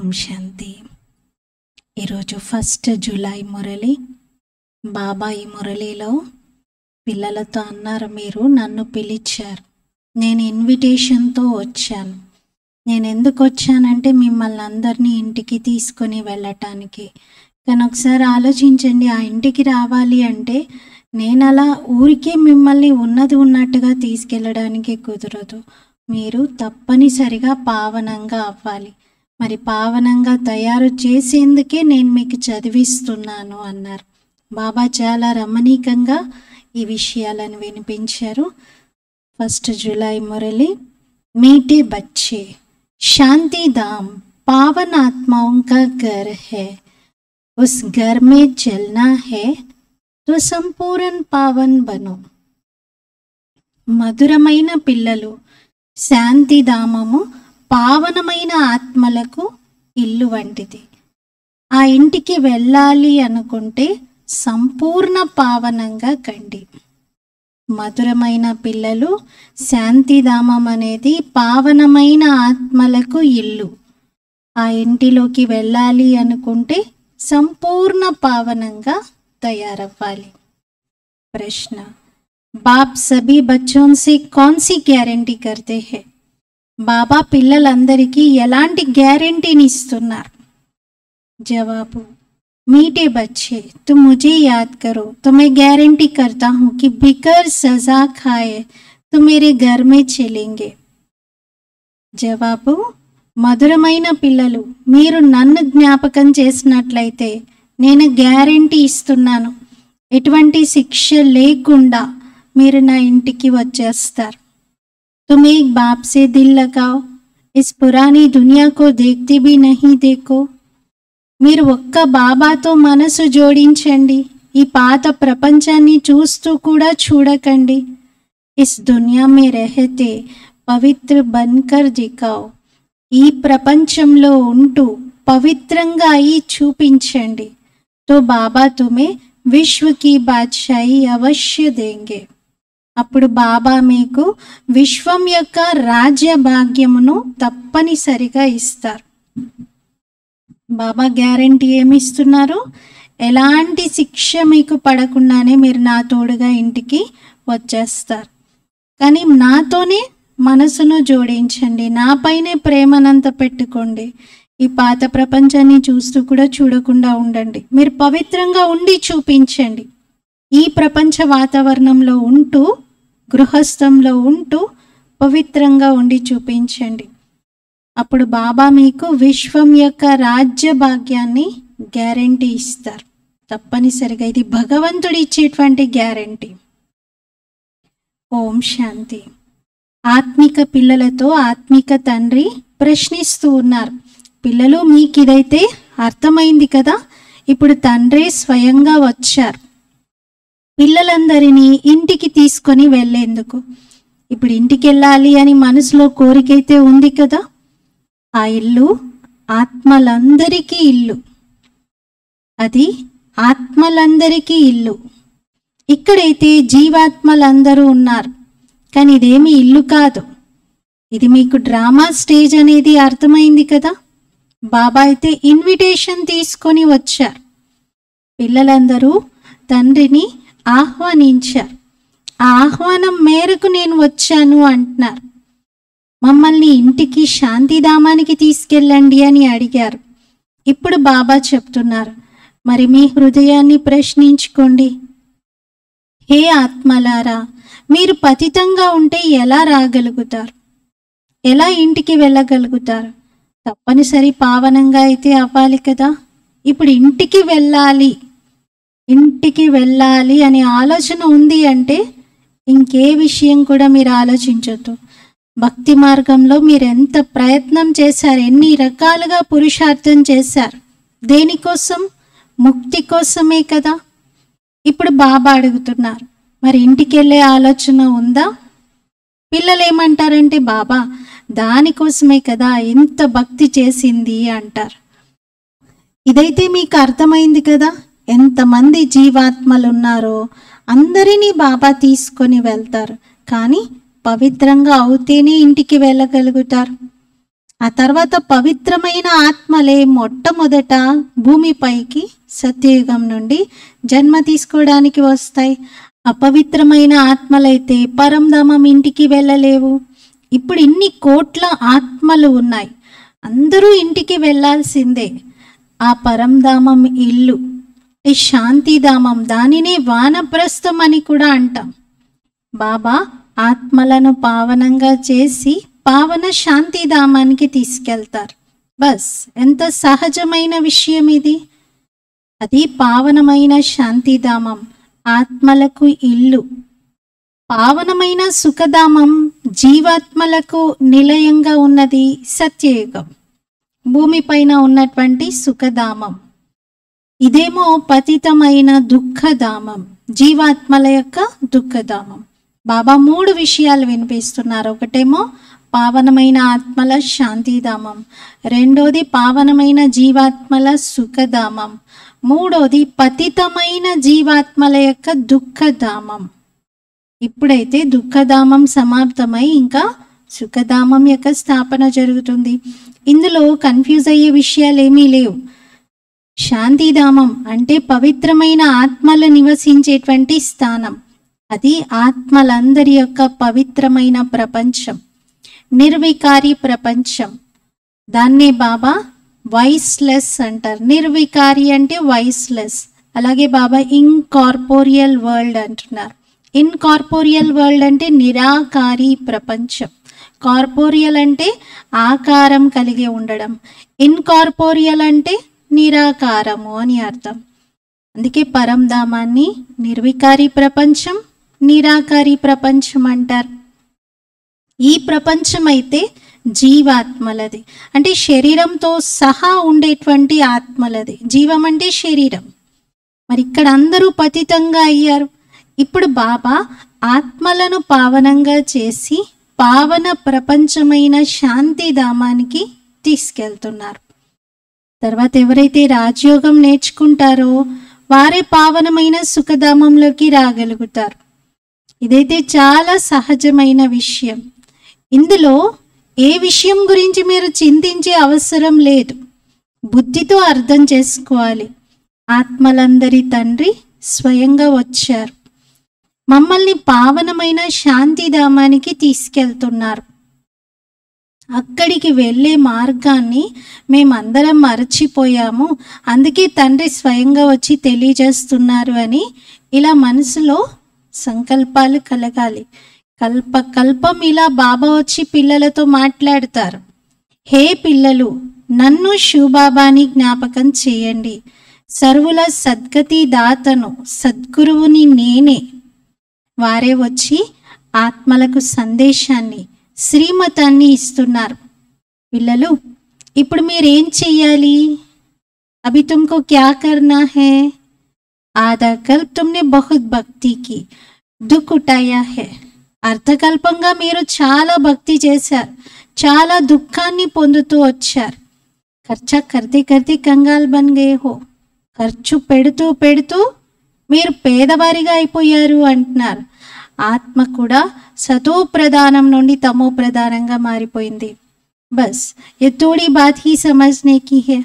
ఓం శాంతి ఈరోజు first July Murali బాబా ఈ మురళిలో పిల్లలతో అన్నారు మీరు నన్ను పిలిచారు నేను ఇన్విటేషన్తో వచ్చాను నేను ఎందుకు వచ్చానంటే మిమ్మల్ని అందరినీ ఇంటికి తీసుకొని వెళ్ళటానికి కానీ ఒకసారి ఆలోచించండి ఆ ఇంటికి రావాలి అంటే నేను అలా ఊరికే మిమ్మల్ని ఉన్నది ఉన్నట్టుగా తీసుకెళ్ళడానికి కుదరదు మీరు తప్పనిసరిగా పావనంగా అవ్వాలి మరి పావనంగా తయారు చేసేందుకే నేను మీకు చదివిస్తున్నాను అన్నారు బాబా చాలా రమణీకంగా ఈ విషయాలను వినిపించారు ఫస్ట్ జూలై మురళి మీటే బచ్చే शांति धाम पावन आत्माओं का घर है उस घर में चलना है तो సంపూర్ణ పావన్ బను మధురమైన పిల్లలు శాంతిధామము పావనమైన ఆత్మలకు ఇల్లు వంటిది ఆ ఇంటికి వెళ్ళాలి అనుకుంటే సంపూర్ణ పావనంగా కండి మధురమైన పిల్లలు శాంతిధామం అనేది పావనమైన ఆత్మలకు ఇల్లు ఆ ఇంటిలోకి వెళ్ళాలి అనుకుంటే సంపూర్ణ పావనంగా తయారవ్వాలి ప్రశ్న బాప్ సభీ బచ్చోं से कौन सी गारंटी करते हैं బాబా పిల్లలందరికీ ఎలాంటి గ్యారంటీని ఇస్తున్నారు జవాబు मीठे बच्चे तुम मुझे याद करो तो मैं गारंटी करता हूँ कि बिकर सजा खाए तो मेरे घर में चलेंगे జవాబు మధురమైన పిల్లలు మీరు నన్ను జ్ఞాపకం చేసినట్లయితే నేను గ్యారంటీ ఇస్తున్నాను ఎటువంటి శిక్ష లేకుండా మీరు నా ఇంటికి వచ్చేస్తారు तुम एक बाप से दिल लगाओ इस पुरानी दुनिया को देखते भी नहीं देखो మీరు ఒక్క బాబాతో మనసు జోడించండి ఈ పాత ప్రపంచాన్ని చూస్తూ కూడా చూడకండి ఇస్ దునియా మే రహతే పవిత్ర బన్కర్ దికావ్ ఈ ప్రపంచంలో ఉంటూ పవిత్రంగా అయి చూపించండి తో బాబా తుమే విశ్వకి బాద్షాయి అవశ్య దేంగే అప్పుడు బాబా మీకు విశ్వం యొక్క రాజ్య భాగ్యమును తప్పనిసరిగా ఇస్తారు బాబా గ్యారంటీ ఏమి ఇస్తున్నారు ఎలాంటి శిక్ష మీకు పడకుండానే మీరు నా తోడుగా ఇంటికి వచ్చేస్తారు కానీ నాతోనే మనసును జోడించండి నాపైనే ప్రేమనంత పెట్టుకోండి ఈ పాత ప్రపంచాన్ని చూస్తూ కూడా చూడకుండా ఉండండి మీరు పవిత్రంగా ఉండి చూపించండి ఈ ప్రపంచ వాతావరణంలో ఉంటూ గృహస్థంలో ఉంటూ పవిత్రంగా ఉండి చూపించండి అప్పుడు బాబా మీకు విశ్వం యొక్క రాజ్య భాగ్యాన్ని గ్యారంటీ ఇస్తారు తప్పనిసరిగా ఇది భగవంతుడు ఇచ్చేటువంటి గ్యారంటీ ఓం శాంతి ఆత్మిక పిల్లలతో ఆత్మిక తండ్రి ప్రశ్నిస్తూ ఉన్నారు పిల్లలు మీకు ఇదైతే అర్థమైంది కదా ఇప్పుడు తండ్రి స్వయంగా వచ్చారు పిల్లలందరినీ ఇంటికి తీసుకొని వెళ్ళేందుకు ఇప్పుడు ఇంటికి వెళ్ళాలి అని మనసులో కోరికైతే ఉంది కదా ఆ ఇల్లు ఆత్మలందరికీ ఇల్లు అది ఆత్మలందరికీ ఇల్లు ఇక్కడైతే జీవాత్మలందరూ ఉన్నారు కానీ ఇదేమి ఇల్లు కాదు ఇది మీకు డ్రామా స్టేజ్ అనేది అర్థమైంది కదా బాబా అయితే ఇన్విటేషన్ తీసుకొని వచ్చారు పిల్లలందరూ తండ్రిని ఆహ్వానించారు ఆ ఆహ్వానం మేరకు నేను వచ్చాను అంటున్నారు మమ్మల్ని ఇంటికి శాంతిధామానికి తీసుకెళ్ళండి అని అడిగారు ఇప్పుడు బాబా చెప్తున్నారు మరి మీ హృదయాన్ని ప్రశ్నించుకోండి హే ఆత్మలారా మీరు పతితంగా ఉంటే ఎలా రాగలుగుతారు ఎలా ఇంటికి వెళ్ళగలుగుతారు తప్పనిసరి పావనంగా అయితే అవ్వాలి కదా ఇప్పుడు ఇంటికి వెళ్ళాలి ఇంటికి వెళ్ళాలి అనే ఆలోచన ఉంది అంటే ఇంకే విషయం కూడా మీరు ఆలోచించొద్దు భక్తి మార్గంలో మీరు ఎంత ప్రయత్నం చేశారు ఎన్ని రకాలుగా పురుషార్థం చేశారు దేనికోసం ముక్తి కోసమే కదా ఇప్పుడు బాబా అడుగుతున్నారు మరి ఇంటికి వెళ్ళే ఆలోచన ఉందా పిల్లలు ఏమంటారంటే బాబా దానికోసమే కదా ఎంత భక్తి చేసింది అంటారు ఇదైతే మీకు అర్థమైంది కదా ఎంతమంది జీవాత్మలు ఉన్నారో అందరినీ బాబా తీసుకొని వెళ్తారు కానీ పవిత్రంగా అవుతేనే ఇంటికి వెళ్ళగలుగుతారు ఆ తర్వాత పవిత్రమైన ఆత్మలే మొట్టమొదట భూమిపైకి సత్యయుగం నుండి జన్మ తీసుకోవడానికి వస్తాయి అపవిత్రమైన ఆత్మలైతే పరంధామం ఇంటికి వెళ్ళలేవు ఇప్పుడు ఇన్ని కోట్ల ఆత్మలు ఉన్నాయి అందరూ ఇంటికి వెళ్ళాల్సిందే ఆ పరంధామం ఇల్లు ఈ శాంతిధామం దానినే వానప్రస్థం అని కూడా అంటాం బాబా ఆత్మలను పావనంగా చేసి పావన శాంతిధామానికి తీసుకెళ్తారు బస్ ఎంత సహజమైన విషయం ఇది అది పావనమైన శాంతిధామం ఆత్మలకు ఇల్లు పావనమైన సుఖధామం జీవాత్మలకు నిలయంగా ఉన్నది సత్యయుగం భూమిపైన ఉన్నటువంటి సుఖధామం ఇదేమో పతితమైన దుఃఖధామం జీవాత్మల యొక్క దుఃఖధామం బాబా మూడు విషయాలు వినిపిస్తున్నారు ఒకటేమో పావనమైన ఆత్మల శాంతిధామం రెండోది పావనమైన జీవాత్మల సుఖధామం మూడోది పతితమైన జీవాత్మల యొక్క దుఃఖధామం ఇప్పుడైతే దుఃఖధామం సమాప్తమై ఇంకా సుఖధామం యొక్క స్థాపన జరుగుతుంది ఇందులో కన్ఫ్యూజ్ అయ్యే విషయాలు ఏమీ లేవు శాంతిధామం అంటే పవిత్రమైన ఆత్మలు నివసించేటువంటి స్థానం అది ఆత్మలందరి యొక్క పవిత్రమైన ప్రపంచం నిర్వికారి ప్రపంచం దాన్నే బాబా వైస్లెస్ అంటారు నిర్వికారి అంటే వైస్లెస్ అలాగే బాబా ఇన్కార్పోరియల్ వరల్డ్ అంటున్నారు ఇన్కార్పోరియల్ వరల్డ్ అంటే నిరాకారి ప్రపంచం కార్పోరియల్ అంటే ఆకారం కలిగి ఉండడం ఇన్కార్పోరియల్ అంటే నిరాకారము అని అర్థం అందుకే పరంధామాన్ని నిర్వికారి ప్రపంచం నిరాకారి ప్రపంచం అంటారు ఈ ప్రపంచం అయితే జీవాత్మలది అంటే శరీరంతో సహా ఉండేటువంటి ఆత్మలది జీవం అంటే శరీరం మరి ఇక్కడ అందరూ పతితంగా అయ్యారు ఇప్పుడు బాబా ఆత్మలను పావనంగా చేసి పావన ప్రపంచమైన శాంతిధామానికి తీసుకెళ్తున్నారు తర్వాత ఎవరైతే రాజయోగం నేర్చుకుంటారో వారే పావనమైన సుఖధామంలోకి రాగలుగుతారు ఇదైతే చాలా సహజమైన విషయం ఇందులో ఏ విషయం గురించి మీరు చింతించే అవసరం లేదు బుద్ధితో అర్థం చేసుకోవాలి ఆత్మలందరి తండ్రి స్వయంగా వచ్చారు మమ్మల్ని పావనమైన శాంతిధామానికి తీసుకెళ్తున్నారు అక్కడికి వెళ్ళే మార్గాన్ని మేమందరం మరచిపోయాము అందుకే తండ్రి స్వయంగా వచ్చి తెలియజేస్తున్నారు అని ఇలా మనసులో సంకల్పాలు కలగాలి కల్ప కల్పం ఇలా బాబా వచ్చి పిల్లలతో మాట్లాడతారు హే పిల్లలు నన్ను శివబాబాని జ్ఞాపకం చేయండి సర్వుల సద్గతి దాతను సద్గురువుని నేనే వారే వచ్చి ఆత్మలకు సందేశాన్ని శ్రీమతాన్ని ఇస్తున్నారు పిల్లలు ఇప్పుడు మీరేం చెయ్యాలి అభి తుమ్కో క్యా కర్నా హే ఆधा कल तुमने बहुत భక్తి की దుఃఖ్ ఉటాయా హే అర్థకల్పంగా మీరు చాలా భక్తి చేశారు చాలా దుఃఖాన్ని పొందుతూ వచ్చారు ఖర్చా కర్తే కర్తే కంగాల్ బన్ గే హో ఖర్చు పెడుతూ పెడుతూ మీరు పేదవారిగా అయిపోయారు అంటున్నారు ఆత్మ కూడా సతో ప్రధానం నుండి తమో ప్రధానంగా మారిపోయింది బస్ ఏ తోడి బాత్ హీ సమజ్నే కి హే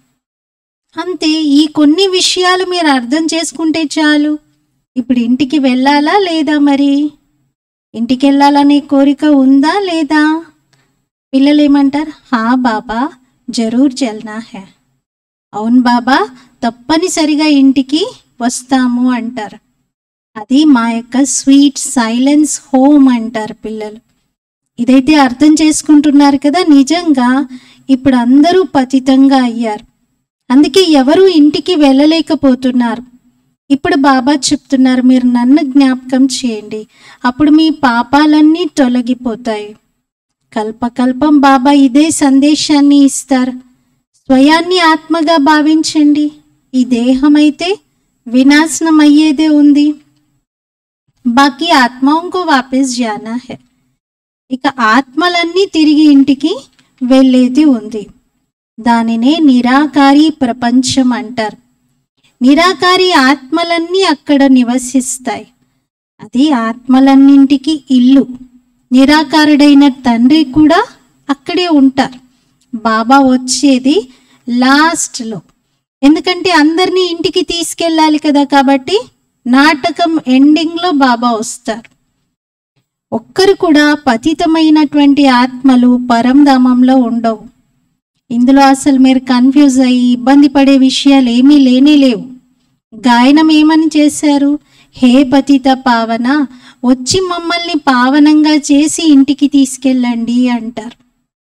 అంతే ఈ కొన్ని విషయాలు మీరు అర్థం చేసుకుంటే చాలు ఇప్పుడు ఇంటికి వెళ్ళాలా లేదా మరి ఇంటికి వెళ్ళాలనే కోరిక ఉందా లేదా పిల్లలు ఏమంటారు హా బాబా జరూర్ చల్నా హే అవును బాబా తప్పనిసరిగా ఇంటికి వస్తాము అంటారు అది మా యొక్క స్వీట్ సైలెన్స్ హోమ్ అంటారు పిల్లలు ఇదైతే అర్థం చేసుకుంటున్నారు కదా నిజంగా ఇప్పుడు అందరూ పతితంగా అయ్యారు అందుకే ఎవరు ఇంటికి వెళ్ళలేకపోతున్నారు ఇప్పుడు బాబా చెప్తున్నారు మీరు నన్ను జ్ఞాపకం చేయండి అప్పుడు మీ పాపాలన్నీ తొలగిపోతాయి కల్పకల్పం బాబా ఇదే సందేశాన్ని ఇస్తారు స్వయాన్ని ఆత్మగా భావించండి ఈ దేహం అయితే వినాశనం అయ్యేదే ఉంది బాకీ ఆత్మకు వాపస్ జానా హే ఇక ఆత్మలన్నీ తిరిగి ఇంటికి వెళ్ళేది ఉంది దానినే నిరాకారి ప్రపంచం అంటారు నిరాకారి ఆత్మలన్నీ అక్కడ నివసిస్తాయి అది ఆత్మలన్నింటికి ఇల్లు నిరాకారుడైన తండ్రి కూడా అక్కడే ఉంటారు బాబా వచ్చేది లాస్ట్లో ఎందుకంటే అందరినీ ఇంటికి తీసుకెళ్ళాలి కదా కాబట్టి నాటకం ఎండింగ్లో బాబా వస్తారు ఒక్కరు కూడా పతితమైనటువంటి ఆత్మలు పరంధామంలో ఉండవు ఇందులో అసలు మీరు కన్ఫ్యూజ్ అయ్యి ఇబ్బంది పడే విషయాలు ఏమీ లేనే లేవు గాయనం ఏమని చేశారు హే పతిత పావన వచ్చి మమ్మల్ని పావనంగా చేసి ఇంటికి తీసుకెళ్ళండి అంటారు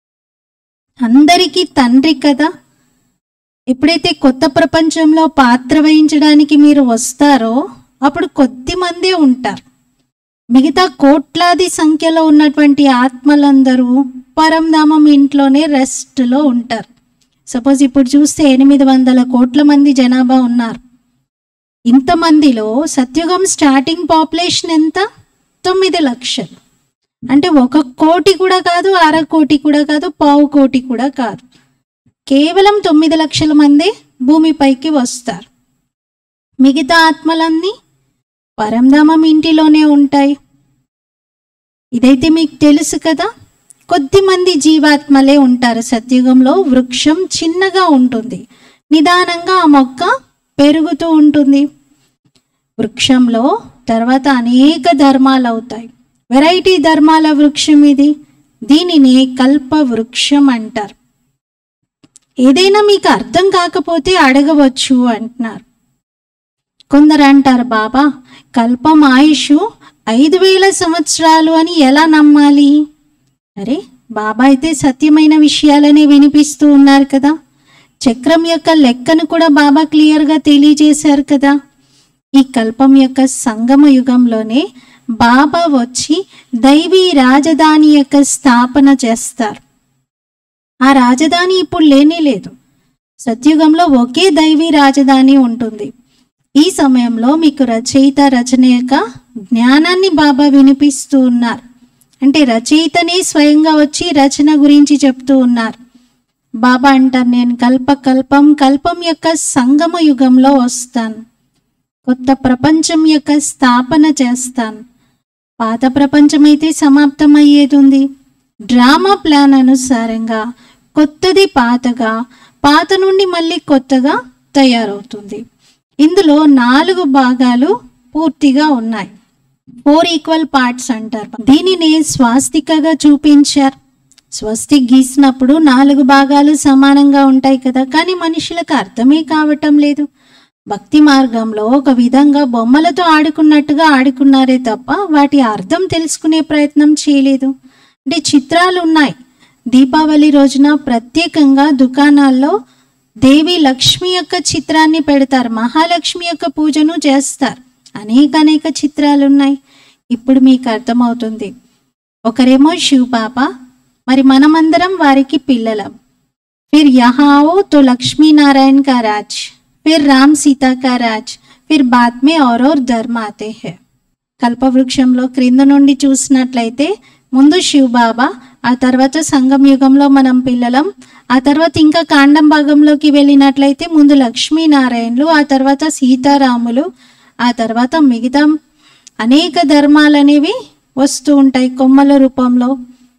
అందరికీ తండ్రి కదా ఎప్పుడైతే కొత్త ప్రపంచంలో పాత్ర వహించడానికి మీరు వస్తారో అప్పుడు కొద్ది మందే ఉంటారు మిగతా కోట్లాది సంఖ్యలో ఉన్నటువంటి ఆత్మలందరూ పరంధామం ఇంట్లోనే రెస్ట్లో ఉంటారు సపోజ్ ఇప్పుడు చూస్తే ఎనిమిది వందల కోట్ల మంది జనాభా ఉన్నారు ఇంతమందిలో సత్యుగం స్టార్టింగ్ పాపులేషన్ ఎంత తొమ్మిది లక్షలు అంటే ఒక కోటి కూడా కాదు అర కోటి కూడా కాదు పావు కోటి కూడా కాదు కేవలం తొమ్మిది లక్షల మంది భూమిపైకి వస్తారు మిగతా ఆత్మలన్నీ పరంధామం ఇంటిలోనే ఉంటాయి ఇదైతే మీకు తెలుసు కదా కొద్ది మంది జీవాత్మలే ఉంటారు సత్యుగంలో వృక్షం చిన్నగా ఉంటుంది నిదానంగా ఆ మొక్క పెరుగుతూ ఉంటుంది వృక్షంలో తర్వాత అనేక ధర్మాలు అవుతాయి వెరైటీ ధర్మాల వృక్షం ఇది దీనిని కల్ప వృక్షం అంటారు ఏదైనా మీకు అర్థం కాకపోతే అడగవచ్చు అంటున్నారు కొందరు అంటారు బాబా కల్పం ఆయుష్ ఐదు వేల సంవత్సరాలు అని ఎలా నమ్మాలి అరే బాబా అయితే సత్యమైన విషయాలనే వినిపిస్తూ ఉన్నారు కదా చక్రం యొక్క లెక్కను కూడా బాబా క్లియర్గా తెలియజేశారు కదా ఈ కల్పం యొక్క సంగమ యుగంలోనే బాబా వచ్చి దైవీ రాజధాని యొక్క స్థాపన చేస్తారు ఆ రాజధాని ఇప్పుడు లేనే లేదు సత్యుగంలో ఒకే దైవీ రాజధాని ఉంటుంది ఈ సమయంలో మీకు రచయిత రచన యొక్క జ్ఞానాన్ని బాబా వినిపిస్తూ ఉన్నారు అంటే రచయితనే స్వయంగా వచ్చి రచన గురించి చెప్తూ ఉన్నారు బాబా అంటారు నేను కల్ప కల్పం కల్పం యొక్క సంగమ యుగంలో వస్తాను కొత్త ప్రపంచం యొక్క స్థాపన చేస్తాను పాత ప్రపంచం అయితే సమాప్తమయ్యేది ఉంది డ్రామా ప్లాన్ అనుసారంగా కొత్తది పాతగా పాత నుండి మళ్ళీ కొత్తగా తయారవుతుంది ఇందులో నాలుగు భాగాలు పూర్తిగా ఉన్నాయి ఫోర్ ఈక్వల్ పార్ట్స్ అంటారు దీనిని స్వాస్తికగా చూపించారు స్వస్తిక్ గీసినప్పుడు నాలుగు భాగాలు సమానంగా ఉంటాయి కదా కానీ మనుషులకు అర్థమే కావటం లేదు భక్తి మార్గంలో ఒక విధంగా బొమ్మలతో ఆడుకున్నట్టుగా ఆడుకున్నారే తప్ప వాటి అర్థం తెలుసుకునే ప్రయత్నం చేయలేదు అంటే చిత్రాలు ఉన్నాయి దీపావళి రోజున ప్రత్యేకంగా దుకాణాల్లో దేవి లక్ష్మి యొక్క చిత్రాన్ని పెడతారు మహాలక్ష్మి యొక్క పూజను చేస్తారు అనేక అనేక చిత్రాలు ఉన్నాయి ఇప్పుడు మీకు అర్థమవుతుంది ఒకరేమో శివ్ పాప మరి మనమందరం వారికి పిల్లలం फिर यहाँ आओ तो लक्ष्मी नारायण का राज फिर राम सीता का राज फिर बाद में और और धर्म आते हैं కల్పవృక్షంలో క్రింద నుండి చూసినట్లయితే ముందు శివ్ బాబా ఆ తర్వాత సంగం యుగంలో మనం పిల్లలం ఆ తర్వాత ఇంకా కాండం భాగంలోకి వెళ్ళినట్లయితే ముందు లక్ష్మీనారాయణలు ఆ తర్వాత సీతారాములు ఆ తర్వాత మిగతా అనేక ధర్మాలు అనేవి వస్తూ ఉంటాయి కొమ్మల రూపంలో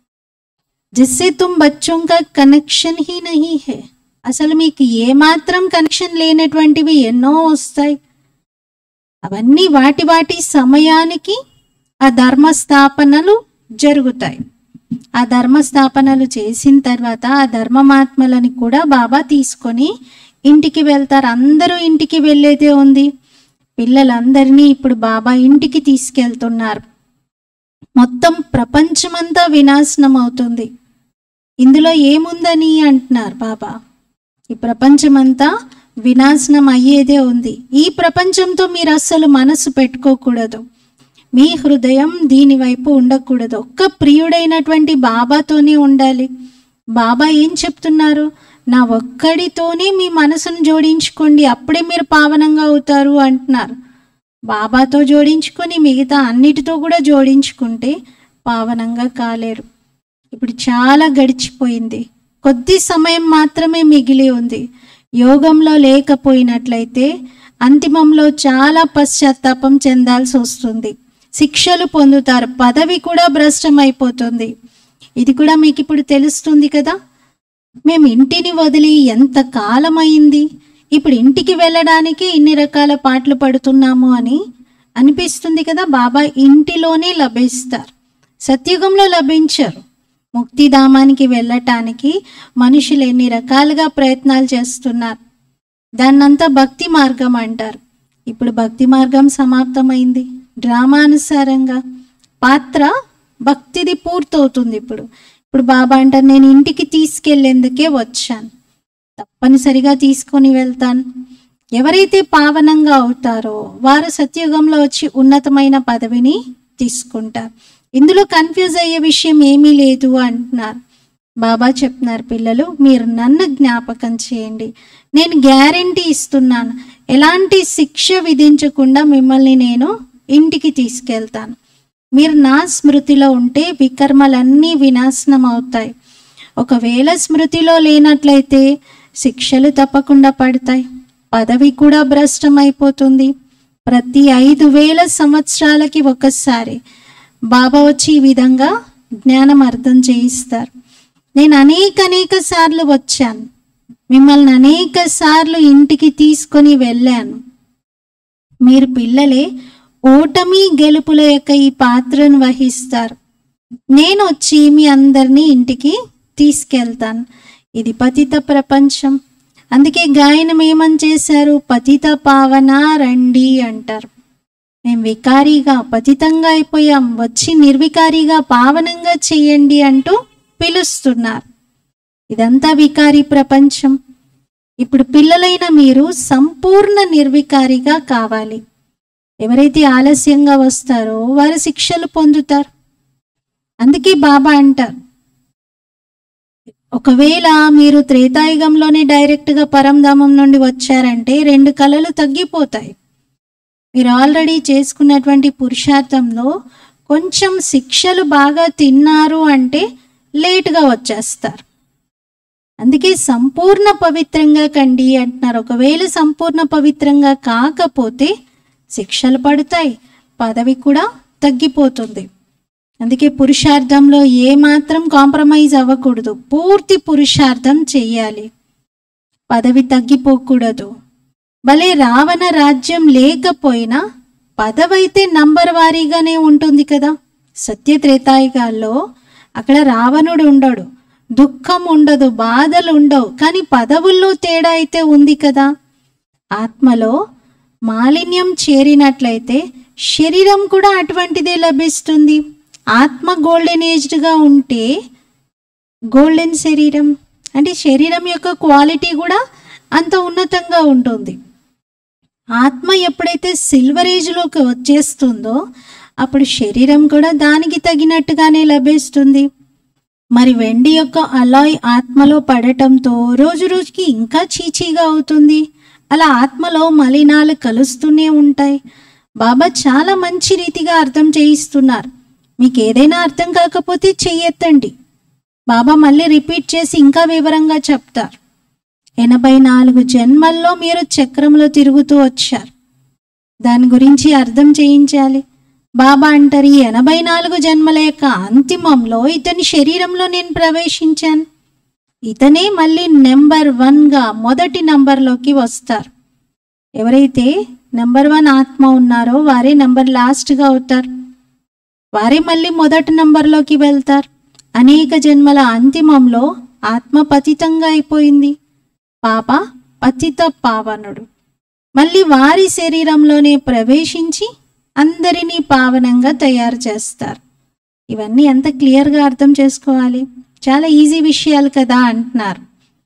జిస్సే తుమ్ బచ్చోं का కనెక్షన్ హీ నహీ హే అసలు మీకు ఏమాత్రం కనెక్షన్ లేనటువంటివి ఎన్నో వస్తాయి అవన్నీ వాటి వాటి సమయానికి ఆ ధర్మ స్థాపనలు జరుగుతాయి ఆ ధర్మ స్థాపనలు చేసిన తర్వాత ఆ ధర్మమాత్మలని కూడా బాబా తీసుకొని ఇంటికి వెళ్తారు అందరూ ఇంటికి వెళ్ళేదే ఉంది పిల్లలందరినీ ఇప్పుడు బాబా ఇంటికి తీసుకెళ్తున్నారు మొత్తం ప్రపంచమంతా వినాశనం అవుతుంది ఇందులో ఏముందని అంటున్నారు బాబా ఈ ప్రపంచమంతా వినాశనం అయ్యేదే ఉంది ఈ ప్రపంచంతో మీరు అస్సలు మనసు పెట్టుకోకూడదు మీ హృదయం దీని వైపు ఉండకూడదు ఒక్క ప్రియుడైనటువంటి బాబాతోనే ఉండాలి బాబా ఏం చెప్తున్నారు నా ఒక్కడితోనే మీ మనసును జోడించుకోండి అప్పుడే మీరు పావనంగా అవుతారు అంటున్నారు బాబాతో జోడించుకొని మిగతా అన్నిటితో కూడా జోడించుకుంటే పావనంగా కాలేరు ఇప్పుడు చాలా గడిచిపోయింది కొద్ది సమయం మాత్రమే మిగిలి ఉంది యోగంలో లేకపోయినట్లయితే అంతిమంలో చాలా పశ్చాత్తాపం చెందాల్సి వస్తుంది శిక్షలు పొందుతారు పదవి కూడా భ్రష్టమైపోతుంది ఇది కూడా మీకు ఇప్పుడు తెలుస్తుంది కదా మేము ఇంటిని వదిలి ఎంత కాలమైంది ఇప్పుడు ఇంటికి వెళ్ళడానికి ఇన్ని రకాల పాటలు పడుతున్నాము అని అనిపిస్తుంది కదా బాబా ఇంటిలోనే లభిస్తారు సత్యుగంలో లభించరు ముక్తిధామానికి వెళ్ళటానికి మనుషులు ఎన్ని రకాలుగా ప్రయత్నాలు చేస్తున్నారు దాన్నంతా భక్తి మార్గం అంటారు ఇప్పుడు భక్తి మార్గం సమాప్తమైంది డ్రామానుసారంగా పాత్ర భక్తిది పూర్తవుతుంది ఇప్పుడు ఇప్పుడు బాబా అంటారు నేను ఇంటికి తీసుకెళ్లేందుకే వచ్చాను తప్పనిసరిగా తీసుకొని వెళ్తాను ఎవరైతే పావనంగా అవుతారో వారు సత్యుగంలో వచ్చి ఉన్నతమైన పదవిని తీసుకుంటారు ఇందులో కన్ఫ్యూజ్ అయ్యే విషయం ఏమీ లేదు అంటున్నారు బాబా చెప్తున్నారు పిల్లలు మీరు నన్ను జ్ఞాపకం చేయండి నేను గ్యారంటీ ఇస్తున్నాను ఎలాంటి శిక్ష విధించకుండా మిమ్మల్ని నేను ఇంటికి తీసుకెళ్తాను మీరు నా స్మృతిలో ఉంటే వికర్మలన్నీ వినాశనం అవుతాయి ఒకవేళ స్మృతిలో లేనట్లయితే శిక్షలు తప్పకుండా పడతాయి పదవి కూడా భ్రష్టమైపోతుంది ప్రతి ఐదు వేల సంవత్సరాలకి ఒకసారి బాబా వచ్చి ఈ విధంగా జ్ఞానం అర్థం చేయిస్తారు నేను అనేక అనేక సార్లు వచ్చాను మిమ్మల్ని అనేక సార్లు ఇంటికి తీసుకొని వెళ్ళాను మీరు పిల్లలే ఓటమి గెలుపుల యొక్క ఈ పాత్రను వహిస్తారు నేను వచ్చి మీ అందరినీ ఇంటికి తీసుకెళ్తాను ఇది పతిత ప్రపంచం అందుకే గాయనం ఏమని చేశారు పతిత పావన రండి అంటారు మేము వికారీగా పతితంగా అయిపోయాం వచ్చి నిర్వికారిగా పావనంగా చేయండి అంటూ పిలుస్తున్నారు ఇదంతా వికారి ప్రపంచం ఇప్పుడు పిల్లలైన మీరు సంపూర్ణ నిర్వికారిగా కావాలి ఎవరైతే ఆలస్యంగా వస్తారో వారు శిక్షలు పొందుతారు అందుకే బాబా అంటారు ఒకవేళ మీరు త్రేతాయుగంలోనే డైరెక్ట్గా పరంధామం నుండి వచ్చారంటే రెండు కళలు తగ్గిపోతాయి మీరు ఆల్రెడీ చేసుకున్నటువంటి పురుషార్థంలో కొంచెం శిక్షలు బాగా తిన్నారు అంటే లేటుగా వచ్చేస్తారు అందుకే సంపూర్ణ పవిత్రంగా కండి అంటున్నారు ఒకవేళ సంపూర్ణ పవిత్రంగా కాకపోతే శిక్షలు పడతాయి పదవి కూడా తగ్గిపోతుంది అందుకే పురుషార్థంలో ఏమాత్రం కాంప్రమైజ్ అవ్వకూడదు పూర్తి పురుషార్థం చెయ్యాలి పదవి తగ్గిపోకూడదు భలే రావణ రాజ్యం లేకపోయినా పదవైతే నంబర్ వారీగానే ఉంటుంది కదా సత్యత్రేతాయుగాల్లో అక్కడ రావణుడు ఉండడు దుఃఖం ఉండదు బాధలు ఉండవు కానీ పదవుల్లో తేడా అయితే ఉంది కదా ఆత్మలో మాలిన్యం చేరినట్లయితే శరీరం కూడా అటువంటిదే లభిస్తుంది ఆత్మ గోల్డెన్ ఏజ్డ్గా ఉంటే గోల్డెన్ శరీరం అంటే శరీరం యొక్క క్వాలిటీ కూడా అంత ఉన్నతంగా ఉంటుంది ఆత్మ ఎప్పుడైతే సిల్వర్ ఏజ్లోకి వచ్చేస్తుందో అప్పుడు శరీరం కూడా దానికి తగినట్టుగానే లభిస్తుంది మరి వెండి యొక్క అలాయ్ ఆత్మలో పడటంతో రోజు రోజుకి ఇంకా చీచీగా అవుతుంది అలా ఆత్మలో మలినాలు కలుస్తూనే ఉంటాయి బాబా చాలా మంచి రీతిగా అర్థం చేయిస్తున్నారు మీకు ఏదైనా అర్థం కాకపోతే చెయ్యెత్తండి బాబా మళ్ళీ రిపీట్ చేసి ఇంకా వివరంగా చెప్తారు ఎనభై నాలుగు జన్మల్లో మీరు చక్రంలో తిరుగుతూ వచ్చారు దాని గురించి అర్థం చేయించాలి బాబా అంటారు ఈ ఎనభై నాలుగు జన్మల యొక్క అంతిమంలో ఇతని శరీరంలో నేను ప్రవేశించాను ఇతనే మళ్ళీ నెంబర్ వన్గా మొదటి నంబర్లోకి వస్తారు ఎవరైతే నెంబర్ వన్ ఆత్మ ఉన్నారో వారే నెంబర్ లాస్ట్గా అవుతారు వారే మళ్ళీ మొదటి నంబర్లోకి వెళ్తారు అనేక జన్మల అంతిమంలో ఆత్మ పతితంగా అయిపోయింది పాప పతిత పావనుడు మళ్ళీ వారి శరీరంలోనే ప్రవేశించి అందరినీ పావనంగా తయారు చేస్తారు ఇవన్నీ ఎంత క్లియర్గా అర్థం చేసుకోవాలి చాలా ఈజీ విషయాలు కదా అంటున్నారు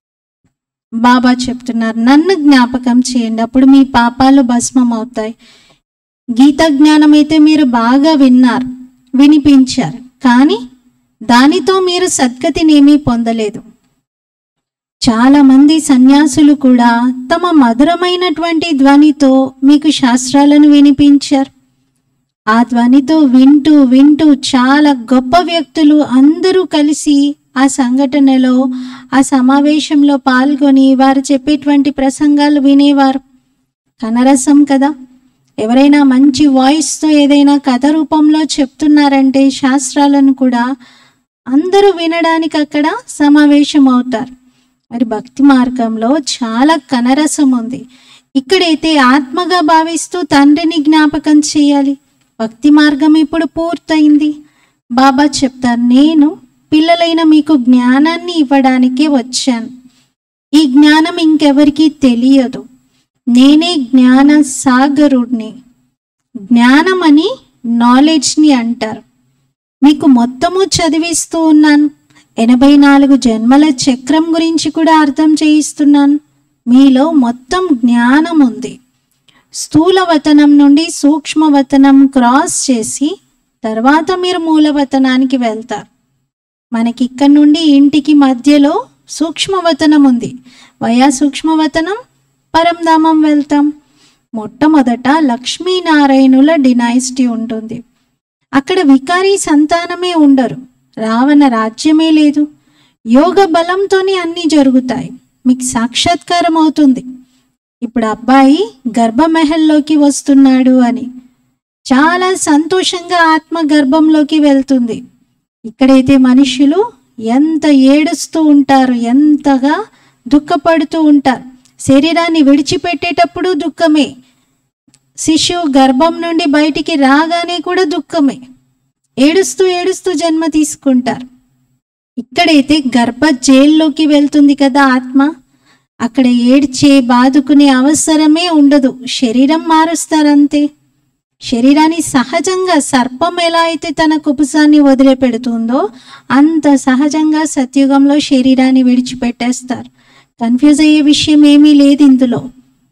బాబా చెప్తున్నారు నన్ను జ్ఞాపకం చేయండి అప్పుడు మీ పాపాలు భస్మం అవుతాయి గీత జ్ఞానం అయితే మీరు బాగా విన్నారు వినిపించారు కానీ దానితో మీరు సద్గతినేమీ పొందలేదు చాలా మంది సన్యాసులు కూడా తమ మధురమైనటువంటి ధ్వనితో మీకు శాస్త్రాలను వినిపించారు ఆ ధ్వనితో వింటూ వింటూ చాలా గొప్ప వ్యక్తులు అందరూ కలిసి ఆ సంఘటనలో ఆ సమావేశంలో పాల్గొని వారు చెప్పేటువంటి ప్రసంగాలు వినేవారు కనరసం కదా ఎవరైనా మంచి వాయిస్తో ఏదైనా కథ రూపంలో చెప్తున్నారంటే శాస్త్రాలను కూడా అందరూ వినడానికి అక్కడ సమావేశం అవుతారు మరి భక్తి మార్గంలో చాలా కనరసం ఉంది ఇక్కడైతే ఆత్మగా భావిస్తూ తండ్రిని జ్ఞాపకం చేయాలి భక్తి మార్గం ఇప్పుడు పూర్తయింది బాబా చెప్తారు నేను పిల్లలైన మీకు జ్ఞానాన్ని ఇవ్వడానికే వచ్చాను ఈ జ్ఞానం ఇంకెవరికీ తెలియదు నేనే జ్ఞాన సాగరుడిని జ్ఞానం అని నాలెడ్జ్ని అంటారు మీకు మొత్తము చదివిస్తూ ఉన్నాను ఎనభై నాలుగు జన్మల చక్రం గురించి కూడా అర్థం చేయిస్తున్నాను మీలో మొత్తం జ్ఞానం ఉంది స్థూల వతనం నుండి సూక్ష్మ వతనం క్రాస్ చేసి తర్వాత మీరు మూలవతనానికి వెళ్తారు మనకి ఇక్కడ నుండి ఇంటికి మధ్యలో సూక్ష్మవతనం ఉంది వయా సూక్ష్మవతనం పరంధామం వెళ్తాం మొట్టమొదట లక్ష్మీనారాయణుల డినైస్టీ ఉంటుంది అక్కడ వికారీ సంతానమే ఉండరు రావణ రాజ్యమే లేదు యోగ బలంతోనే అన్నీ జరుగుతాయి మీకు సాక్షాత్కారం అవుతుంది ఇప్పుడు అబ్బాయి గర్భమహల్లోకి వస్తున్నాడు అని చాలా సంతోషంగా ఆత్మ గర్భంలోకి వెళ్తుంది ఇక్కడైతే మనుషులు ఎంత ఏడుస్తూ ఉంటారు ఎంతగా దుఃఖపడుతూ ఉంటారు శరీరాన్ని విడిచిపెట్టేటప్పుడు దుఃఖమే శిశువు గర్భం నుండి బయటికి రాగానే కూడా దుఃఖమే ఏడుస్తూ ఏడుస్తూ జన్మ తీసుకుంటారు ఇక్కడైతే గర్భ జైల్లోకి వెళ్తుంది కదా ఆత్మ అక్కడ ఏడ్చే బాదుకునే అవసరమే ఉండదు శరీరం మారుస్తారంతే శరీరాన్ని సహజంగా సర్పం ఎలా అయితే తన కుపుసాన్ని వదిలిపెడుతుందో అంత సహజంగా సత్యుగంలో శరీరాన్ని విడిచిపెట్టేస్తారు కన్ఫ్యూజ్ అయ్యే విషయం ఏమీ లేదు ఇందులో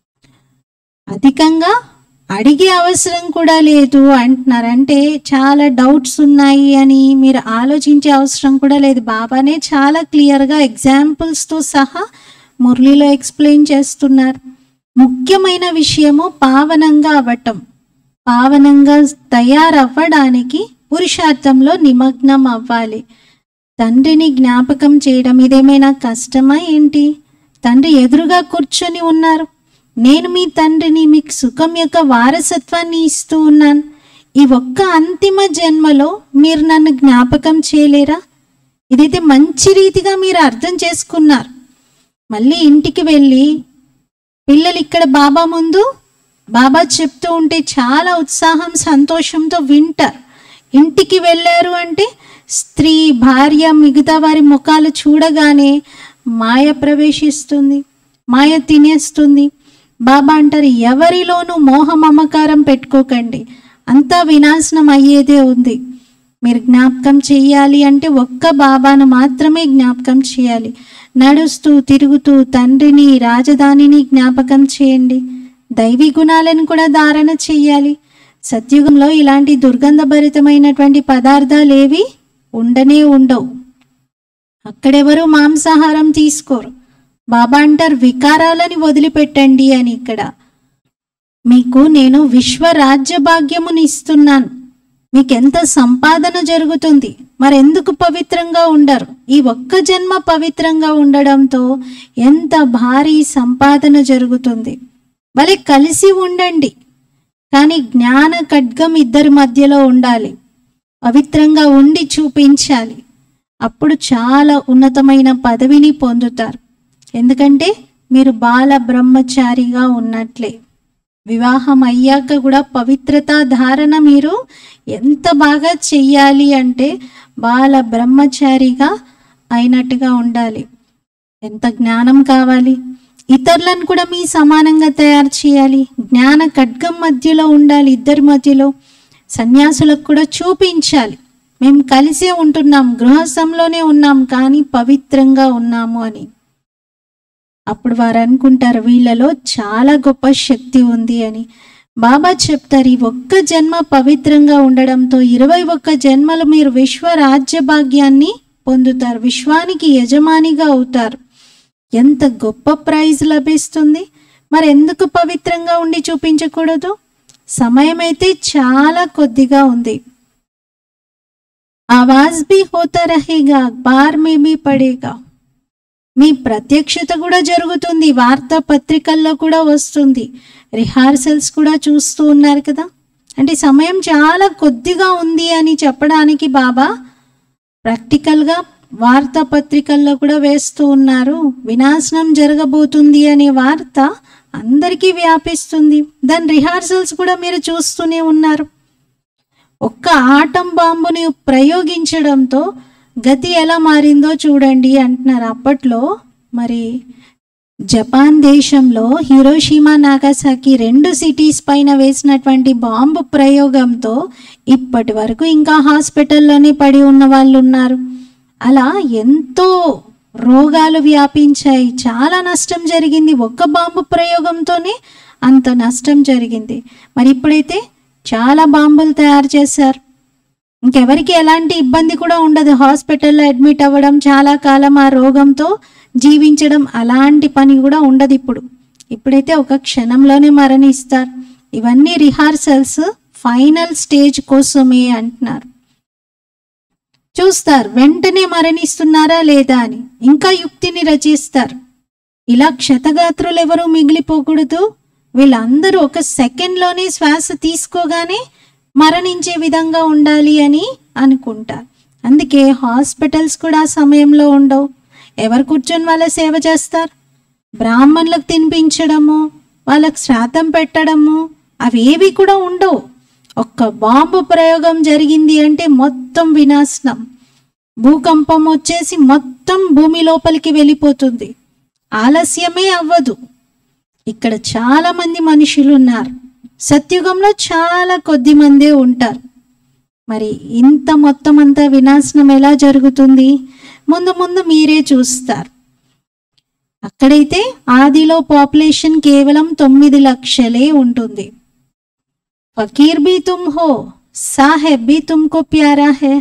అధికంగా అడిగే అవసరం కూడా లేదు అంటున్నారు అంటే చాలా డౌట్స్ ఉన్నాయి అని మీరు ఆలోచించే అవసరం కూడా లేదు బాబానే చాలా క్లియర్గా ఎగ్జాంపుల్స్తో సహా మురళిలో ఎక్స్ప్లెయిన్ చేస్తున్నారు ముఖ్యమైన విషయము పావనంగా అవ్వటం పావనంగా తయారవ్వడానికి పురుషార్థంలో నిమగ్నం అవ్వాలి తండ్రిని జ్ఞాపకం చేయడం ఇదేమైనా కష్టమా ఏంటి తండ్రి ఎదురుగా కూర్చొని ఉన్నారు నేను మీ తండ్రిని మీకు సుఖం యొక్క వారసత్వాన్ని ఇస్తూ ఉన్నాను ఈ ఒక్క అంతిమ జన్మలో మీరు నన్ను జ్ఞాపకం చేయలేరా ఇదైతే మంచి రీతిగా మీరు అర్థం చేసుకున్నారు మళ్ళీ ఇంటికి వెళ్ళి పిల్లలు ఇక్కడ బాబా ముందు బాబా చెప్తూ ఉంటే చాలా ఉత్సాహం సంతోషంతో వింటారు ఇంటికి వెళ్ళారు అంటే స్త్రీ భార్య మిగతా వారి ముఖాలు చూడగానే మాయ ప్రవేశిస్తుంది మాయ తినేస్తుంది బాబా అంటారు ఎవరిలోనూ మోహ మమకారం పెట్టుకోకండి అంతా వినాశనం అయ్యేదే ఉంది మీరు జ్ఞాపకం చేయాలి అంటే ఒక్క బాబాను మాత్రమే జ్ఞాపకం చేయాలి నడుస్తూ తిరుగుతూ తండ్రిని రాజధానిని జ్ఞాపకం చేయండి దైవీ గుణాలను కూడా ధారణ చెయ్యాలి సత్యుగంలో ఇలాంటి దుర్గంధభరితమైనటువంటి పదార్థాలు ఏవి ఉండనే ఉండవు అక్కడెవరు మాంసాహారం తీసుకోరు బాబా అంటారు వికారాలని వదిలిపెట్టండి అని ఇక్కడ మీకు నేను విశ్వ రాజ్య భాగ్యముని ఇస్తున్నాను మీకు ఎంత సంపాదన జరుగుతుంది మరెందుకు పవిత్రంగా ఉండరు ఈ ఒక్క జన్మ పవిత్రంగా ఉండడంతో ఎంత భారీ సంపాదన జరుగుతుంది భలే కలిసి ఉండండి కానీ జ్ఞాన ఖడ్గం ఇద్దరి మధ్యలో ఉండాలి పవిత్రంగా ఉండి చూపించాలి అప్పుడు చాలా ఉన్నతమైన పదవిని పొందుతారు ఎందుకంటే మీరు బాల బ్రహ్మచారిగా ఉన్నట్లే వివాహం అయ్యాక కూడా పవిత్రత ధారణ మీరు ఎంత బాగా చెయ్యాలి అంటే బాల బ్రహ్మచారిగా అయినట్టుగా ఉండాలి ఎంత జ్ఞానం కావాలి ఇతరులను కూడా మీ సమానంగా తయారు చేయాలి జ్ఞాన ఖడ్గం మధ్యలో ఉండాలి ఇద్దరి మధ్యలో సన్యాసులకు కూడా చూపించాలి మేము కలిసే ఉంటున్నాం గృహస్థంలోనే ఉన్నాం కానీ పవిత్రంగా ఉన్నాము అని అప్పుడు వారు అనుకుంటారు వీళ్ళలో చాలా గొప్ప శక్తి ఉంది అని బాబా చెప్తారు ఈ ఒక్క జన్మ పవిత్రంగా ఉండడంతో ఇరవై ఒక్క జన్మలు మీరు విశ్వ రాజ్య భాగ్యాన్ని పొందుతారు విశ్వానికి యజమానిగా అవుతారు ఎంత గొప్ప ప్రైజ్ లభిస్తుంది మరి ఎందుకు పవిత్రంగా ఉండి చూపించకూడదు సమయం అయితే చాలా కొద్దిగా ఉంది ఆవాజ్ भी होता रहेगा बार में भी पड़ेगा మీ ప్రత్యక్షత కూడా జరుగుతుంది వార్తా పత్రికల్లో కూడా వస్తుంది రిహార్సల్స్ కూడా చూస్తూ ఉన్నారు కదా అంటే సమయం చాలా కొద్దిగా ఉంది అని చెప్పడానికి బాబా ప్రాక్టికల్గా వార్తాపత్రికల్లో కూడా వేస్తూ ఉన్నారు వినాశనం జరగబోతుంది అనే వార్త అందరికీ వ్యాపిస్తుంది దాని రిహార్సల్స్ కూడా మీరు చూస్తూనే ఉన్నారు ఒక్క ఆటం బాంబుని ప్రయోగించడంతో గతి ఎలా మారిందో చూడండి అంటున్నారు అప్పట్లో మరి జపాన్ దేశంలో హిరోషిమా నాగాసాకి రెండు సిటీస్ పైన వేసినటువంటి బాంబు ప్రయోగంతో ఇప్పటి వరకు ఇంకా హాస్పిటల్లోనే పడి ఉన్న వాళ్ళు ఉన్నారు అలా ఎంతో రోగాలు వ్యాపించాయి చాలా నష్టం జరిగింది ఒక్క బాంబు ప్రయోగంతోనే అంత నష్టం జరిగింది మరి ఇప్పుడైతే చాలా బాంబులు తయారు చేశారు ఇంకెవరికి ఎలాంటి ఇబ్బంది కూడా ఉండదు హాస్పిటల్లో అడ్మిట్ అవ్వడం చాలా కాలం ఆ రోగంతో జీవించడం అలాంటి పని కూడా ఉండదు ఇప్పుడు ఇప్పుడైతే ఒక క్షణంలోనే మరణిస్తారు ఇవన్నీ రిహార్సల్స్ ఫైనల్ స్టేజ్ కోసమే అంటున్నారు చూస్తారు వెంటనే మరణిస్తున్నారా లేదా అని ఇంకా యుక్తిని రచిస్తారు ఇలా క్షతగాత్రులు ఎవరు మిగిలిపోకూడదు వీళ్ళందరూ ఒక సెకండ్లోనే శ్వాస తీసుకోగానే మరణించే విధంగా ఉండాలి అని అనుకుంటారు అందుకే హాస్పిటల్స్ కూడా ఆ సమయంలో ఉండవు ఎవరు కూర్చొని వాళ్ళ సేవ చేస్తారు బ్రాహ్మణులకు తినిపించడము వాళ్ళకి శ్రాద్ధం పెట్టడము అవేవి కూడా ఉండవు ఒక్క బాంబు ప్రయోగం జరిగింది అంటే మొత్తం వినాశనం భూకంపం వచ్చేసి మొత్తం భూమి లోపలికి వెళ్ళిపోతుంది ఆలస్యమే అవ్వదు ఇక్కడ చాలా మంది మనుషులు ఉన్నారు సత్యుగంలో చాలా కొద్ది మందే ఉంటారు మరి ఇంత మొత్తం అంతా వినాశనం ఎలా జరుగుతుంది ముందు ముందు మీరే చూస్తారు అక్కడైతే ఆదిలో పాపులేషన్ కేవలం తొమ్మిది లక్షలే ఉంటుంది ఫకీర్ బి తుమ్ హో సాహెబ్ బి తుమ్కో ప్యారా హే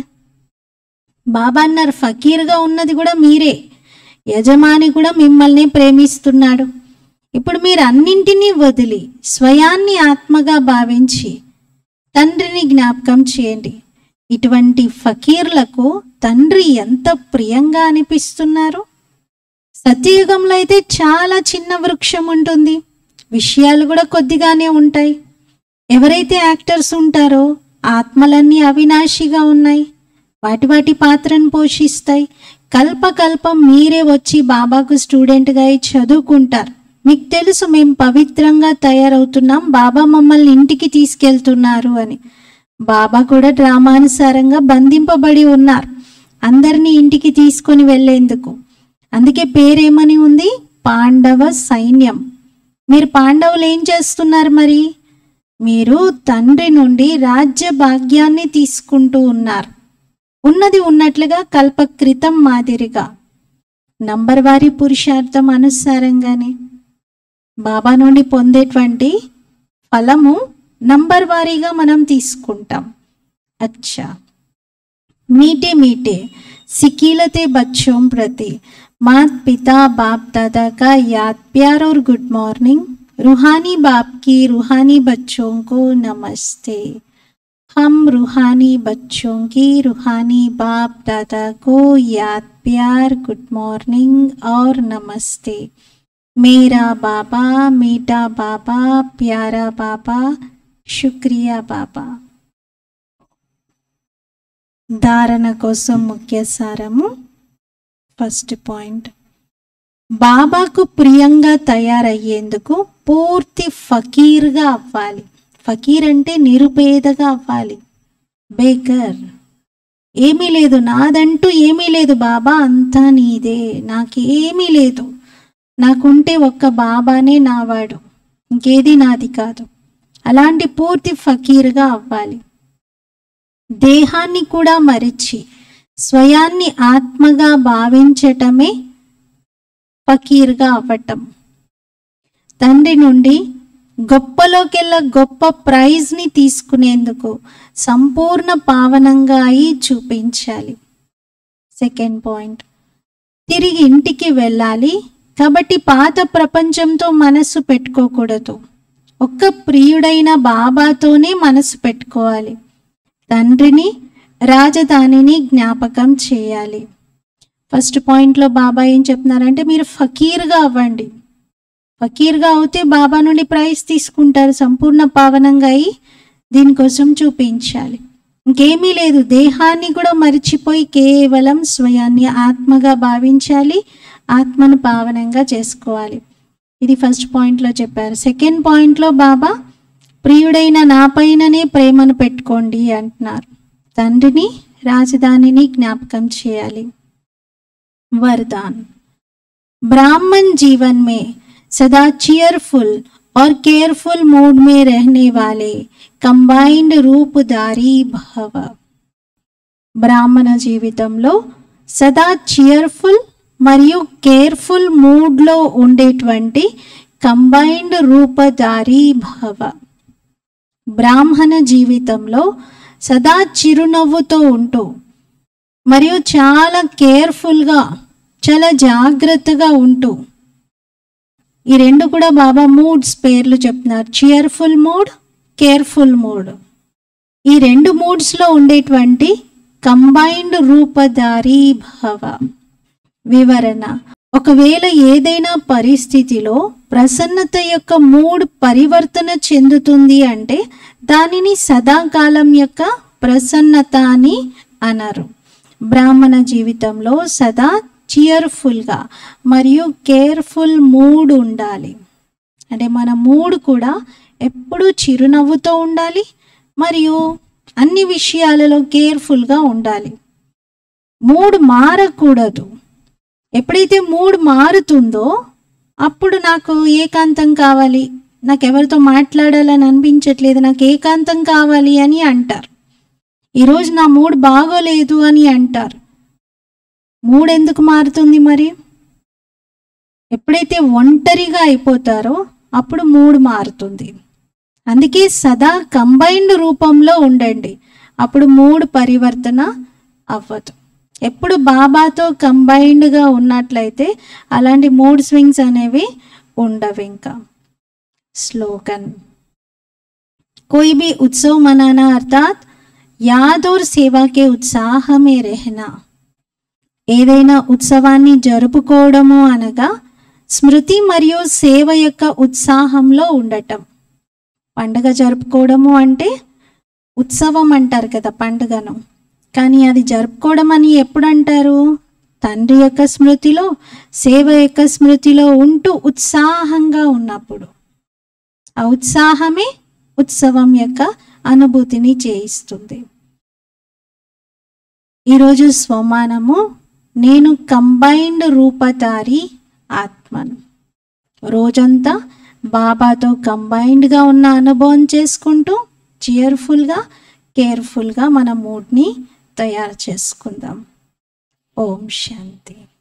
బాబా అన్నారు ఫకీర్గా ఉన్నది కూడా మీరే యజమాని కూడా మిమ్మల్ని ప్రేమిస్తున్నాడు ఇప్పుడు మీరు అన్నింటినీ వదిలి స్వయాన్ని ఆత్మగా భావించి తండ్రిని జ్ఞాపకం చేయండి ఇటువంటి ఫకీర్లకు తండ్రి ఎంత ప్రియంగా అనిపిస్తున్నారు సత్యయుగంలో అయితే చాలా చిన్న వృక్షం ఉంటుంది విషయాలు కూడా కొద్దిగానే ఉంటాయి ఎవరైతే యాక్టర్స్ ఉంటారో ఆత్మలన్నీ అవినాశిగా ఉన్నాయి వాటి వాటి పాత్రను పోషిస్తాయి కల్పకల్పం మీరే వచ్చి బాబాకు స్టూడెంట్గా అయి చదువుకుంటారు మీకు తెలుసు మేము పవిత్రంగా తయారవుతున్నాం బాబా మమ్మల్ని ఇంటికి తీసుకెళ్తున్నారు అని బాబా కూడా డ్రామానుసారంగా బంధింపబడి ఉన్నారు అందరినీ ఇంటికి తీసుకొని వెళ్ళేందుకు అందుకే పేరేమని ఉంది పాండవ సైన్యం మీరు పాండవులు ఏం చేస్తున్నారు మరి మీరు తండ్రి నుండి రాజ్య భాగ్యాన్ని తీసుకుంటూ ఉన్నారు ఉన్నది ఉన్నట్లుగా కల్పకృతం మాదిరిగా నంబర్ వారి పురుషార్థం అనుసారంగానే బాబా నుండి పొందేటువంటి ఫలము నంబర్ వారీగా మనం తీసుకుంటాం అచ్చా मीठे मीठे सिकीलते बच्चों प्रति मात पिता बाप दादा का याद प्यार और गुड मॉर्निंग रूहानी बाप की रूहानी बच्चों को नमस्ते हम रूहानी बच्चों की रूहानी बाप दादा को याद प्यार गुड मॉर्निंग और नमस्ते मेरा बाबा मीठा बाबा प्यारा बाबा शुक्रिया बाबा ధారణ కోసం ముఖ్య సారము ఫస్ట్ పాయింట్ బాబాకు ప్రియంగా తయారయ్యేందుకు పూర్తి ఫకీర్గా అవ్వాలి ఫకీర్ అంటే నిరుపేదగా అవ్వాలి బేకర్ ఏమీ లేదు నాదంటూ ఏమీ లేదు బాబా అంతా నీదే నాకేమీ లేదు నాకుంటే ఒక్క బాబానే నావాడు ఇంకేది నాది కాదు అలాంటి పూర్తి ఫకీర్గా అవ్వాలి దేహాన్ని కూడా మరిచి స్వయాన్ని ఆత్మగా భావించటమే ఫకీర్గా అవ్వటం తండ్రి నుండి గొప్పలోకెల్లా గొప్ప ప్రైజ్ని తీసుకునేందుకు సంపూర్ణ పావనంగా అయి చూపించాలి సెకండ్ పాయింట్ తిరిగి ఇంటికి వెళ్ళాలి కాబట్టి పాత ప్రపంచంతో మనస్సు పెట్టుకోకూడదు ఒక్క ప్రియుడైన బాబాతోనే మనసు పెట్టుకోవాలి తండ్రిని రాజధానిని జ్ఞాపకం చేయాలి ఫస్ట్ పాయింట్లో బాబా ఏం చెప్తున్నారంటే మీరు ఫకీర్గా అవ్వండి ఫకీర్గా అవుతే బాబా నుండి ప్రైజ్ తీసుకుంటారు సంపూర్ణ పావనంగా అయి దీనికోసం చూపించాలి ఇంకేమీ లేదు దేహాన్ని కూడా మరిచిపోయి కేవలం స్వయాన్ని ఆత్మగా భావించాలి ఆత్మను పావనంగా చేసుకోవాలి ఇది ఫస్ట్ పాయింట్లో చెప్పారు సెకండ్ పాయింట్లో బాబా ప్రియుడైన నా పైననే ప్రేమను పెట్టుకోండి అంటున్నారు తండ్రిని రాజధానిని జ్ఞాపకం చేయాలి वरदान ब्राह्मण जीवन में सदा चीयरफुल और केयरफुल मूड में रहने वाले कंबाइंड रूपधारी भव బ్రాహ్మణ జీవితంలో సదా చియర్ఫుల్ మరియు కేర్ఫుల్ మూడ్లో ఉండేటువంటి కంబైన్డ్ రూపధారి భవ బ్రాహ్మణ జీవితంలో సదా చిరునవ్వుతో ఉంటూ మరియు చాలా కేర్ఫుల్గా చాలా జాగ్రత్తగా ఉంటూ ఈ రెండు కూడా బాబా మూడ్స్ పేర్లు చెప్తున్నారు చియర్ఫుల్ మూడ్ కేర్ఫుల్ మూడ్ ఈ రెండు మూడ్స్లో ఉండేటువంటి కంబైన్డ్ రూపధారి భవ వివరణ ఒకవేళ ఏదైనా పరిస్థితిలో ప్రసన్నత యొక్క మూడ్ పరివర్తన చెందుతుంది అంటే దానిని సదాకాలం యొక్క ప్రసన్నత అని అన్నారు బ్రాహ్మణ జీవితంలో సదా చియర్ఫుల్గా మరియు కేర్ఫుల్ మూడ్ ఉండాలి అంటే మన మూడ్ కూడా ఎప్పుడూ చిరునవ్వుతో ఉండాలి మరియు అన్ని విషయాలలో కేర్ఫుల్గా ఉండాలి మూడ్ మారకూడదు ఎప్పుడైతే మూడ్ మారుతుందో అప్పుడు నాకు ఏకాంతం కావాలి నాకు ఎవరితో మాట్లాడాలని అనిపించట్లేదు నాకు ఏకాంతం కావాలి అని అంటారు ఈరోజు నా మూడ్ బాగోలేదు అని అంటారు మూడ్ ఎందుకు మారుతుంది మరి ఎప్పుడైతే ఒంటరిగా అయిపోతారో అప్పుడు మూడ్ మారుతుంది అందుకే సదా కంబైన్డ్ రూపంలో ఉండండి అప్పుడు మూడ్ పరివర్తన అవ్వదు ఎప్పుడు బాబాతో కంబైన్డ్గా ఉన్నట్లయితే అలాంటి మూడ్ స్వింగ్స్ అనేవి ఉండవు ఇంకా స్లోగన్ कोई भी उत्सव मनाना अर्थात యాద్ और సేవా కే ఉత్సాహమే రెహనా ఏదైనా ఉత్సవాన్ని జరుపుకోవడము అనగా స్మృతి మరియు సేవ యొక్క ఉత్సాహంలో ఉండటం పండుగ జరుపుకోవడము అంటే ఉత్సవం అంటారు కదా పండుగను కానీ అది జరుపుకోవడం అని ఎప్పుడు అంటారు తండ్రి యొక్క స్మృతిలో సేవ యొక్క స్మృతిలో ఉంటూ ఉత్సాహంగా ఉన్నప్పుడు ఆ ఉత్సాహమే ఉత్సవం యొక్క అనుభూతిని చేయిస్తుంది ఈరోజు స్వమానము నేను కంబైన్డ్ రూపధారి ఆత్మను రోజంతా బాబాతో కంబైన్డ్గా ఉన్న అనుభవం చేసుకుంటూ చియర్ఫుల్గా కేర్ఫుల్గా మన మూడ్ని తయారు చేసుకుందాం ఓం శాంతి